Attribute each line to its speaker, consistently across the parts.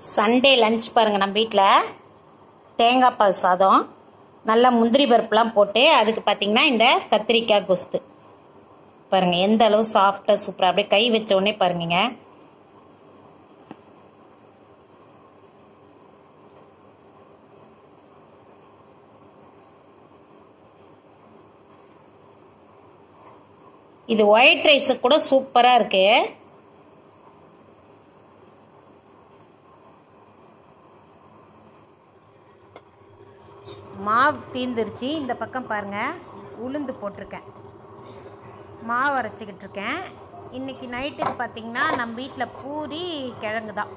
Speaker 1: Sunday lunch பாருங்கள் நம்ம வீட்டில் தேங்காய் பால் சாதம் நல்லா முந்திரி பருப்புலாம் போட்டு அதுக்கு பார்த்தீங்கன்னா இந்த கத்திரிக்காய் கொஸ்து பாருங்கள் எந்த அளவு சாஃப்டாக சூப்பராக அப்படியே கை வச்ச உடனே பாருங்க இது ஒயிட் ரைஸுக்கு கூட சூப்பராக இருக்கு மாவு தீந்துருச்சு இந்த பக்கம் பாருங்க உளுந்து போட்டிருக்கேன் மாவு அரைச்சிக்கிட்டு இருக்கேன் இன்னைக்கு நைட்டுக்கு பார்த்தீங்கன்னா நம்ம வீட்டில் பூரி கிழங்கு தான்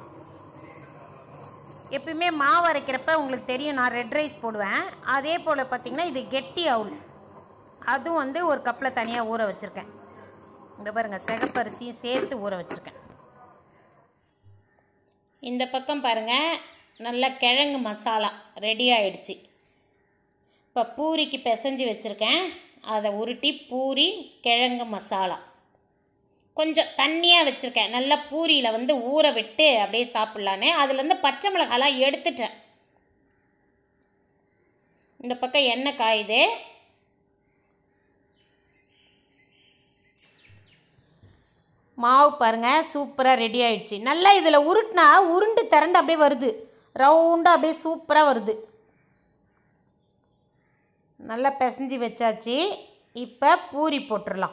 Speaker 1: எப்பயுமே மாவு அரைக்கிறப்ப உங்களுக்கு தெரியும் நான் ரெட் ரைஸ் போடுவேன் அதே போல் பார்த்தீங்கன்னா இது கெட்டி அவுல் அதுவும் வந்து ஒரு கப்பில் தனியாக ஊற வச்சுருக்கேன் இந்த பாருங்கள் சிகப்பரிசியும் சேர்த்து ஊற வச்சுருக்கேன் இந்த பக்கம் பாருங்கள் நல்ல கிழங்கு மசாலா ரெடி ஆயிடுச்சு இப்போ பூரிக்கு பிசைஞ்சு வச்சுருக்கேன் அதை உருட்டி பூரி கிழங்கு மசாலா கொஞ்சம் தண்ணியாக வச்சுருக்கேன் நல்லா பூரியில் வந்து ஊற விட்டு அப்படியே சாப்பிட்லான்னு அதுலேருந்து பச்சை மிளகாலாம் எடுத்துட்டேன் இந்த பக்கம் எண்ணெய் காயுது மாவு பாருங்கள் சூப்பராக ரெடி ஆயிடுச்சு நல்லா இதில் உருட்டினா உருண்டு திரண்டு அப்படியே வருது ரவுண்டாக அப்படியே சூப்பராக வருது நல்லா பிசைஞ்சு வச்சாச்சு இப்போ பூரி போட்டுடலாம்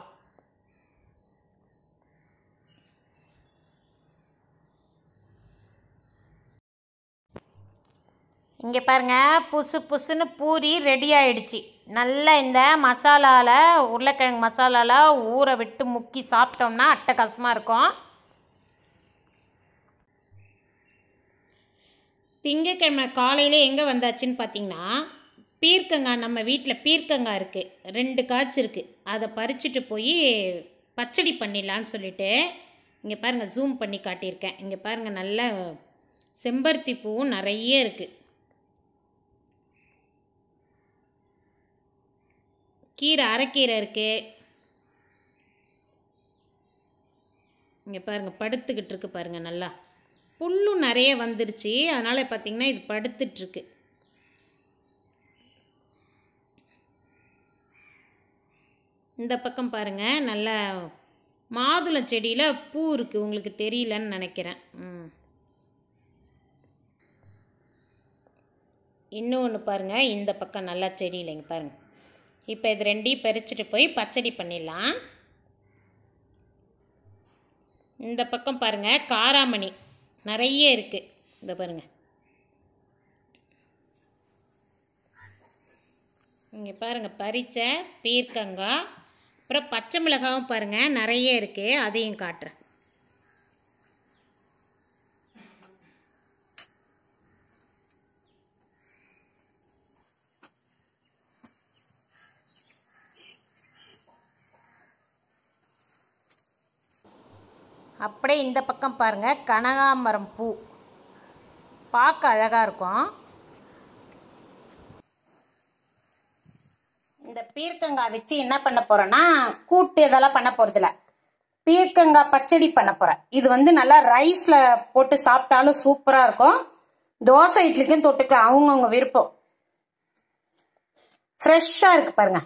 Speaker 1: இங்கே பாருங்க புசு புசுன்னு பூரி ரெடி ஆயிடுச்சு நல்லா இந்த மசாலாவில் உருளைக்கிழங்கு மசாலாவில் ஊற விட்டு முக்கி சாப்பிட்டோம்னா அட்டகாசமாக இருக்கும் திங்கக்கிழமை காலையில் எங்கே வந்தாச்சுன்னு பார்த்தீங்கன்னா பீர்க்கங்காய் நம்ம வீட்டில் பீர்க்கங்காய் இருக்குது ரெண்டு காய்ச்சி இருக்குது அதை பறிச்சுட்டு போய் பச்சடி பண்ணிடலான்னு சொல்லிட்டு இங்கே பாருங்கள் ஜூம் பண்ணி காட்டியிருக்கேன் இங்கே பாருங்கள் நல்ல செம்பருத்தி பூவும் நிறைய இருக்குது கீரை அரைக்கீரை இருக்குது இங்கே பாருங்கள் படுத்துக்கிட்டு இருக்கு பாருங்கள் நல்லா புல்லும் நிறைய வந்துருச்சு அதனால் பார்த்திங்கன்னா இது படுத்துட்ருக்கு இந்த பக்கம் பாருங்கள் நல்ல மாதுளம் செடியில் பூ இருக்குது உங்களுக்கு தெரியலன்னு நினைக்கிறேன் ம் இன்னொன்று பாருங்கள் இந்த பக்கம் நல்லா செடியில் இங்கே பாருங்கள் இப்போ இது ரெண்டையும் பறிச்சுட்டு போய் பச்சடி பண்ணிடலாம் இந்த பக்கம் பாருங்கள் காராமணி நிறைய இருக்குது இந்த பாருங்கள் இங்கே பாருங்கள் பறித்த பீர்க்கங்காய் அப்புறம் பச்சை மிளகாவும் பாருங்கள் நிறைய இருக்குது அதையும் காட்டுறேன் அப்படியே இந்த பக்கம் பாருங்கள் கனகாமரம் பூ பார்க்க அழகாக இருக்கும் இந்த பீர்க்கங்காய் வச்சு என்ன பண்ண போகிறேன்னா கூட்டு இதெல்லாம் பண்ண போகிறதில்ல பீர்க்கங்காய் பச்சடி பண்ண போகிறேன் இது வந்து நல்லா ரைஸில் போட்டு சாப்பிட்டாலும் சூப்பராக இருக்கும் தோசை இட்லிக்கும் தொட்டுக்கலாம் அவங்கவுங்க விருப்பம் ஃப்ரெஷ்ஷாக இருக்கு பாருங்க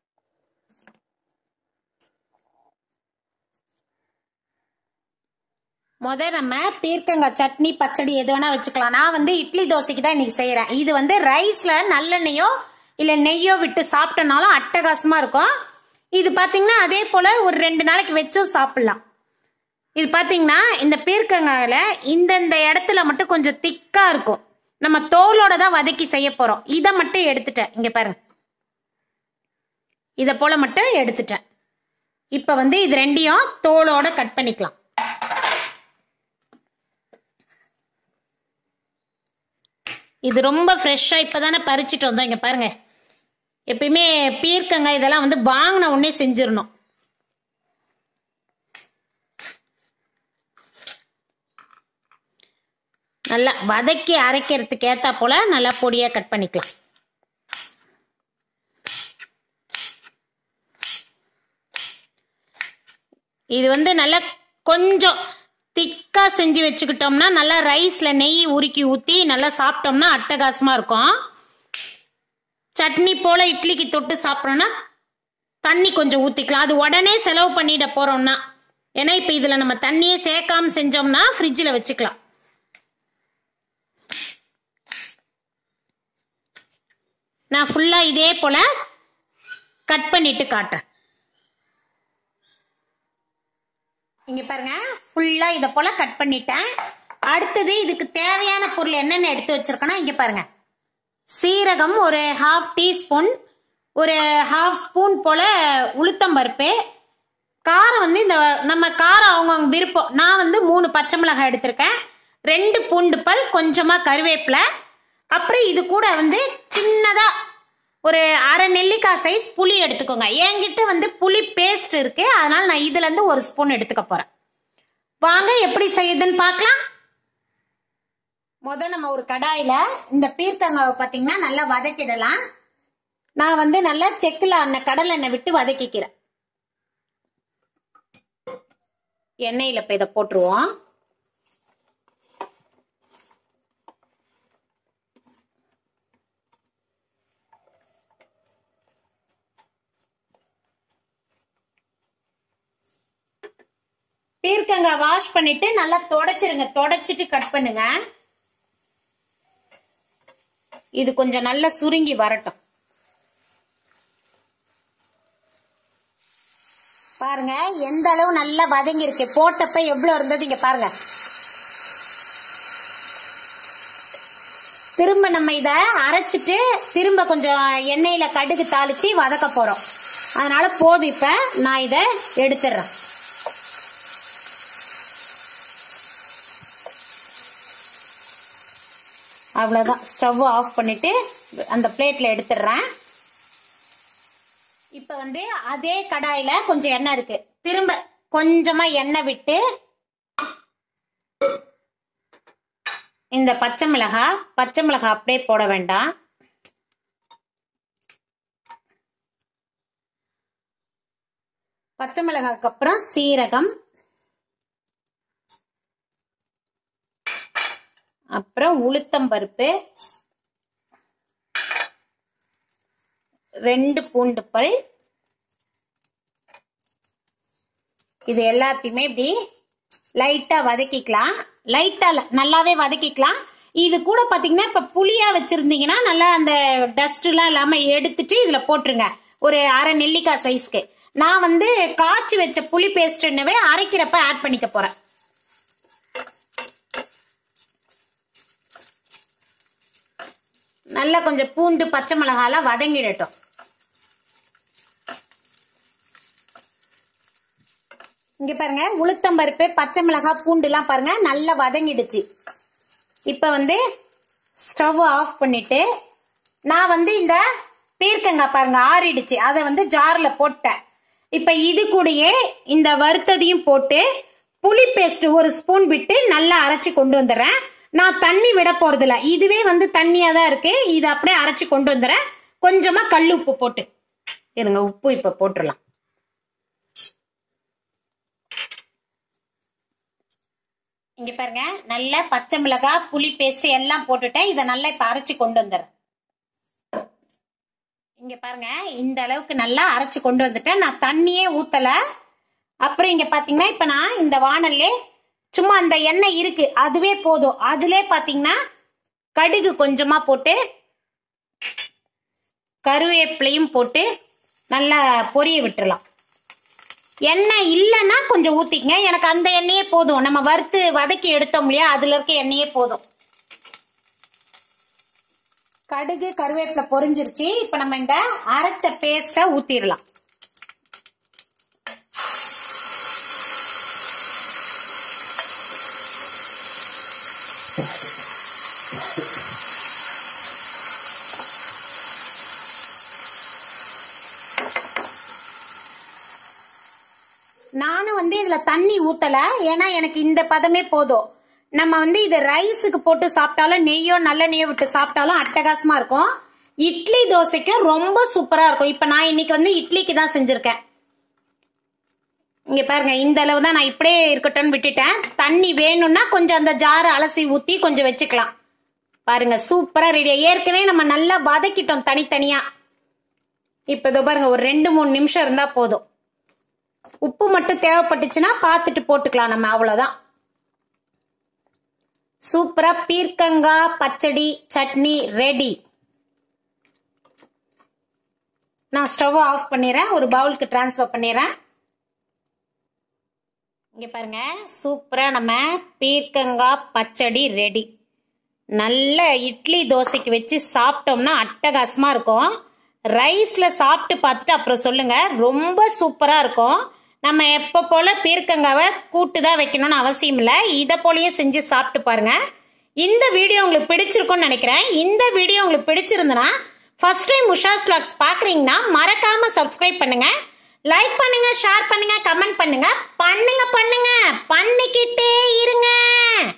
Speaker 1: முத நம்ம பீர்க்கங்காய் சட்னி பச்சடி எது வேணா வச்சுக்கலாம் நான் வந்து இட்லி தோசைக்கு தான் இன்னைக்கு செய்யறேன் இது வந்து ரைஸ்ல நல்லெண்ணெயோ இல்ல நெய்யோ விட்டு சாப்பிட்டனாலும் அட்டகாசமா இருக்கும் இது பாத்தீங்கன்னா அதே போல ஒரு ரெண்டு நாளைக்கு வச்சும் சாப்பிடலாம் இது பாத்தீங்கன்னா இந்த பீர்க்கங்காயில இந்தந்த இடத்துல மட்டும் கொஞ்சம் திக்கா இருக்கும் நம்ம தோலோட தான் வதக்கி செய்ய போறோம் இதை மட்டும் எடுத்துட்டேன் இங்க பாருங்க இதை போல மட்டும் எடுத்துட்டேன் இப்ப வந்து இது ரெண்டையும் தோலோட கட் பண்ணிக்கலாம் இது ரொம்ப ஃப்ரெஷ்ஷாக இப்போ தானே பறிச்சுட்டு வந்தோம் இங்கே பாருங்கள் எப்பயுமே பீர்க்கங்காய் இதெல்லாம் வந்து வாங்கின உடனே செஞ்சிடணும் நல்லா வதக்கி அரைக்கிறதுக்கு ஏற்றா போல் நல்லா பொடியாக கட் பண்ணிக்கலாம் இது வந்து நல்லா கொஞ்சம் திக்கா செஞ்சு வச்சுக்கிட்டோம்னா நல்லா ரைஸ்ல நெய் உருக்கி ஊத்தி நல்லா சாப்பிட்டோம்னா அட்டகாசமா இருக்கும் சட்னி போல இட்லிக்கு தொட்டு சாப்பிட்றோம்னா தண்ணி கொஞ்சம் ஊத்திக்கலாம் அது உடனே செலவு பண்ணிட போறோம்னா ஏன்னா இப்ப இதுல நம்ம தண்ணியே சேர்க்காம செஞ்சோம்னா ஃப்ரிட்ஜில் வச்சுக்கலாம் நான் ஃபுல்லா இதே போல கட் பண்ணிட்டு காட்டுறேன் இங்க பாருங்க ஃபுல்லா இத போல கட் பண்ணிட்டேன் அடுத்தது இதுக்கு தேவையான பொருள் என்னென்ன எடுத்து வச்சிருக்கேன்னா இங்க பாருங்க சீரகம் ஒரு ஹாஃப் டீஸ்பூன் ஒரு ஹாஃப் ஸ்பூன் போல உளுத்தம் பருப்பு காரம் வந்து இந்த நம்ம காரம் அவங்கவுங்க விருப்பம் நான் வந்து மூணு பச்சை மிளகாய் எடுத்திருக்கேன் ரெண்டு பூண்டு பல் கொஞ்சமா கருவேப்பிலை அப்புறம் இது கூட வந்து சின்னதா ஒரு அரை நெல்லிக்காய் சைஸ் புளி எடுத்துக்கோங்க என்கிட்ட வந்து புளி பேஸ்ட் இருக்கு அதனால நான் இதுல இருந்து ஒரு ஸ்பூன் எடுத்துக்க போறேன் வாங்க எப்படி செய்யுதுன்னு பார்க்கலாம் முத நம்ம ஒரு கடாயில இந்த பீர்க்கங்காவை பார்த்தீங்கன்னா நல்லா வதக்கிடலாம் நான் வந்து நல்லா செக்கில் அண்ண கடலை எண்ணெய் விட்டு வதக்கிக்கிறேன் எண்ணெயில் இப்போ இதை போட்டுருவோம் பீர்க்கங்காய் வாஷ் பண்ணிட்டு நல்லா தொடச்சிருங்க தொடச்சிட்டு கட் பண்ணுங்க இது கொஞ்சம் நல்லா சுருங்கி வரட்டும் பாருங்க எந்த அளவு நல்லா வதங்கி இருக்கு போட்டப்ப எவ்வளவு இருந்தது இங்க பாருங்க திரும்ப நம்ம இத அரைச்சிட்டு திரும்ப கொஞ்சம் எண்ணெயில கடுகு தாளிச்சு வதக்க போறோம் அதனால போதும் இப்ப நான் இத எடுத்துடுறேன் அவ்வளோதான் ஸ்டவ் ஆஃப் பண்ணிட்டு அந்த பிளேட்ல எடுத்துடுறேன் இப்போ வந்து அதே கடாயில கொஞ்சம் எண்ணெய் இருக்கு திரும்ப கொஞ்சமா எண்ணெய் விட்டு இந்த பச்சை மிளகாய் பச்சை மிளகாய் அப்படியே போட வேண்டாம் பச்சை மிளகாய்க்கு அப்புறம் சீரகம் அப்புறம் உளுத்தம் பருப்பு ரெண்டு பூண்டு பல் இது எல்லாத்தையுமே இப்படி லைட்டா வதக்கிக்கலாம் லைட்டா நல்லாவே வதக்கிக்கலாம் இது கூட பாத்தீங்கன்னா இப்ப புளியா வச்சிருந்தீங்கன்னா நல்லா அந்த டஸ்ட் எல்லாம் இல்லாம எடுத்துட்டு இதுல போட்டுருங்க ஒரு அரை நெல்லிக்காய் சைஸ்க்கு நான் வந்து காய்ச்சி வச்ச புளி பேஸ்ட்னவே அரைக்கிறப்ப ஆட் பண்ணிக்க போறேன் நல்லா கொஞ்சம் பூண்டு பச்சை மிளகாலாம் வதங்கிடட்டும் இங்க பாருங்க உளுத்தம் பருப்பு பச்சை மிளகாய் பூண்டுலாம் பாருங்க நல்லா வதங்கிடுச்சு இப்ப வந்து ஸ்டவ் ஆஃப் பண்ணிட்டு நான் வந்து இந்த பீர்க்கங்காய் பாருங்க ஆறிடுச்சு அதை வந்து ஜார்ல போட்டேன் இப்ப இது கூடயே இந்த வறுத்ததையும் போட்டு புளி பேஸ்ட் ஒரு ஸ்பூன் விட்டு நல்லா அரைச்சு கொண்டு வந்துடுறேன் நான் தண்ணி விட போறது இல்ல இதுவே வந்து தண்ணியா தான் இருக்கு இது அப்படியே அரைச்சு கொண்டு வந்துடுறேன் கொஞ்சமா கல் உப்பு போட்டு இருங்க உப்பு இப்ப போட்டுடலாம் இங்க பாருங்க நல்ல பச்சை மிளகாய் புளி பேஸ்ட் எல்லாம் போட்டுட்டேன் இதை நல்லா இப்ப அரைச்சு கொண்டு வந்துடுறேன் இங்க பாருங்க இந்த அளவுக்கு நல்லா அரைச்சு கொண்டு வந்துட்டேன் நான் தண்ணியே ஊத்தல அப்புறம் இங்க பாத்தீங்கன்னா இப்ப நான் இந்த வானல்லே சும்மா அந்த எண்ணெய் இருக்கு அதுவே போதும் அதுலே பாத்தீங்கன்னா கடுகு கொஞ்சமா போட்டு கருவேப்பிலையும் போட்டு நல்லா பொரிய விட்டுறலாம் எண்ணெய் இல்லைன்னா கொஞ்சம் ஊத்திக்கங்க எனக்கு அந்த எண்ணெயே போதும் நம்ம வறுத்து வதக்கி எடுத்தோம் இல்லையா அதுல இருக்க எண்ணெயே போதும் கடுகு கருவேப்பிலை பொரிஞ்சிருச்சு இப்ப நம்ம இந்த அரைச்ச பேஸ்ட ஊத்திடலாம் நானும் வந்து இதுல தண்ணி ஊத்தல ஏன்னா எனக்கு இந்த பதமே போதும் நம்ம வந்து இது ரைஸுக்கு போட்டு சாப்பிட்டாலும் நெய்யோ நல்ல நெய்யோ விட்டு சாப்பிட்டாலும் அட்டகாசமா இருக்கும் இட்லி தோசைக்கு ரொம்ப சூப்பரா இருக்கும் இப்ப நான் இன்னைக்கு வந்து இட்லிக்கு தான் செஞ்சிருக்கேன் இங்க பாருங்க இந்த அளவு தான் நான் இப்படியே இருக்கட்டும்னு விட்டுட்டேன் தண்ணி வேணும்னா கொஞ்சம் அந்த ஜாரை அலசி ஊத்தி கொஞ்சம் வச்சுக்கலாம் பாருங்க சூப்பரா ரெடியா ஏற்கனவே நம்ம நல்லா வதக்கிட்டோம் தனித்தனியா இப்ப இதோ பாருங்க ஒரு ரெண்டு மூணு நிமிஷம் இருந்தா போதும் உப்பு மட்டும் தேவைப்பட்டுச்சுன்னா பார்த்துட்டு போட்டுக்கலாம் நம்ம அவ்வளவுதான் சூப்பரா பீர்க்கங்காய் பச்சடி சட்னி ரெடி நான் ஸ்டவ் ஆஃப் பண்ணிடுறேன் ஒரு பவுலுக்கு டிரான்ஸ்ஃபர் பண்ணிடுறேன் இங்க பாருங்க சூப்பரா நம்ம பீர்க்கங்காய் பச்சடி ரெடி நல்ல இட்லி தோசைக்கு வச்சு சாப்பிட்டோம்னா அட்டகாசமா இருக்கும் ரைஸ்ல சாப்பிட்டு பார்த்துட்டு அப்புறம் சொல்லுங்க ரொம்ப சூப்பரா இருக்கும் நம்ம எப்போ போல பீர்க்கங்காவை கூட்டு தான் வைக்கணும்னு அவசியம் இல்லை இதை போலயே செஞ்சு சாப்பிட்டு பாருங்க இந்த வீடியோ உங்களுக்கு பிடிச்சிருக்கும்னு நினைக்கிறேன் இந்த வீடியோ உங்களுக்கு பிடிச்சிருந்தனா ஃபர்ஸ்ட் டைம் உஷாஸ் vlogs பார்க்குறீங்கன்னா மறக்காம சப்ஸ்கிரைப் பண்ணுங்க லைக் பண்ணுங்க ஷேர் பண்ணுங்க கமெண்ட் பண்ணுங்க பண்ணுங்க பண்ணுங்க பண்ணிக்கிட்டே இருங்க